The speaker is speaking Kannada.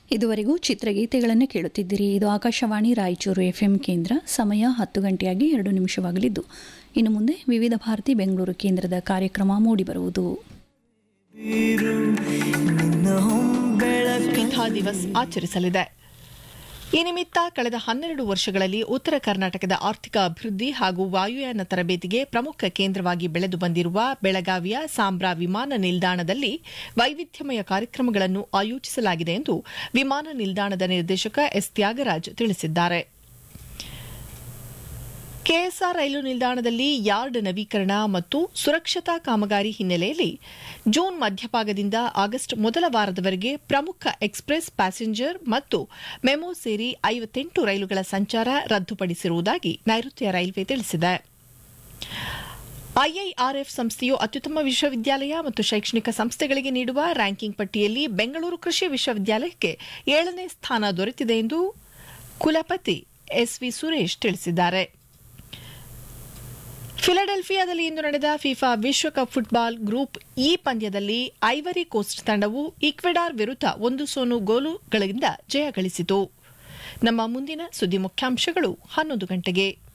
ಇದುವರೆಗೂ ಚಿತ್ರಗೀತೆಗಳನ್ನು ಕೇಳುತ್ತಿದ್ದೀರಿ ಇದು ಆಕಾಶವಾಣಿ ರಾಯಚೂರು ಎಫ್ಎಂ ಕೇಂದ್ರ ಸಮಯ ಹತ್ತು ಗಂಟೆಯಾಗಿ ಎರಡು ನಿಮಿಷವಾಗಲಿದ್ದು ಇನ್ನು ಮುಂದೆ ವಿವಿಧ ಭಾರತಿ ಬೆಂಗಳೂರು ಕೇಂದ್ರದ ಕಾರ್ಯಕ್ರಮ ಮೂಡಿಬರುವುದು ವಿಧಾ ದಿವಸ್ ಆಚರಿಸಲಿದೆ ಈ ನಿಮಿತ್ತ ಕಳೆದ ಹನ್ನೆರಡು ವರ್ಷಗಳಲ್ಲಿ ಉತ್ತರ ಕರ್ನಾಟಕದ ಆರ್ಥಿಕ ಅಭಿವೃದ್ಧಿ ಹಾಗೂ ವಾಯುಯಾನ ತರಬೇತಿಗೆ ಪ್ರಮುಖ ಕೇಂದ್ರವಾಗಿ ಬೆಳೆದು ಬಂದಿರುವ ಬೆಳಗಾವಿಯ ಸಾಂಬ್ರಾ ವಿಮಾನ ನಿಲ್ದಾಣದಲ್ಲಿ ವೈವಿಧ್ಯಮಯ ಕಾರ್ಯಕ್ರಮಗಳನ್ನು ಆಯೋಜಿಸಲಾಗಿದೆ ಎಂದು ವಿಮಾನ ನಿಲ್ದಾಣದ ನಿರ್ದೇಶಕ ಎಸ್ ತ್ಯಾಗರಾಜ್ ತಿಳಿಸಿದ್ದಾರೆ ಕೆಎಸ್ಆರ್ ರೈಲು ನಿಲ್ದಾಣದಲ್ಲಿ ಯಾರ್ಡ್ ನವೀಕರಣ ಮತ್ತು ಸುರಕ್ಷತಾ ಕಾಮಗಾರಿ ಹಿನ್ನೆಲೆಯಲ್ಲಿ ಜೂನ್ ಮಧ್ಯಭಾಗದಿಂದ ಆಗಸ್ಟ್ ಮೊದಲ ವಾರದವರೆಗೆ ಪ್ರಮುಖ ಎಕ್ಸ್ಪ್ರೆಸ್ ಪ್ಯಾಸೆಂಜರ್ ಮತ್ತು ಮೆಮೊ ಸೇರಿ ಐವತ್ತೆಂಟು ರೈಲುಗಳ ಸಂಚಾರ ರದ್ದುಪಡಿಸಿರುವುದಾಗಿ ನೈಋತ್ಯ ರೈಲ್ವೆ ತಿಳಿಸಿದೆ ಐಐಆರ್ಎಫ್ ಸಂಸ್ಥೆಯು ಅತ್ಯುತ್ತಮ ವಿಶ್ವವಿದ್ಯಾಲಯ ಮತ್ತು ಶೈಕ್ಷಣಿಕ ಸಂಸ್ಥೆಗಳಿಗೆ ನೀಡುವ ರ್ಯಾಂಕಿಂಗ್ ಪಟ್ಟಿಯಲ್ಲಿ ಬೆಂಗಳೂರು ಕೃಷಿ ವಿಶ್ವವಿದ್ಯಾಲಯಕ್ಕೆ ಏಳನೇ ಸ್ಥಾನ ದೊರೆತಿದೆ ಎಂದು ಕುಲಪತಿ ಎಸ್ವಿ ಸುರೇಶ್ ತಿಳಿಸಿದ್ದಾರೆ ಫಿಲಡೆಲ್ಫಿಯಾದಲ್ಲಿ ಇಂದು ನಡೆದ ಫಿಫಾ ವಿಶ್ವಕಪ್ ಫುಟ್ಬಾಲ್ ಗ್ರೂಪ್ ಇ ಪಂದ್ಯದಲ್ಲಿ ಐವರಿ ಕೋಸ್ಟ್ ತಂಡವು ಈಕ್ವೆಡಾರ್ ವಿರುದ್ಧ ಒಂದು ಸೋನು ಗೋಲುಗಳಿಂದ ಜಯ ಗಳಿಸಿತು ನಮ್ಮ ಮುಂದಿನ ಸುದ್ದಿ ಮುಖ್ಯಾಂಶಗಳು ಹನ್ನೊಂದು ಗಂಟೆಗೆ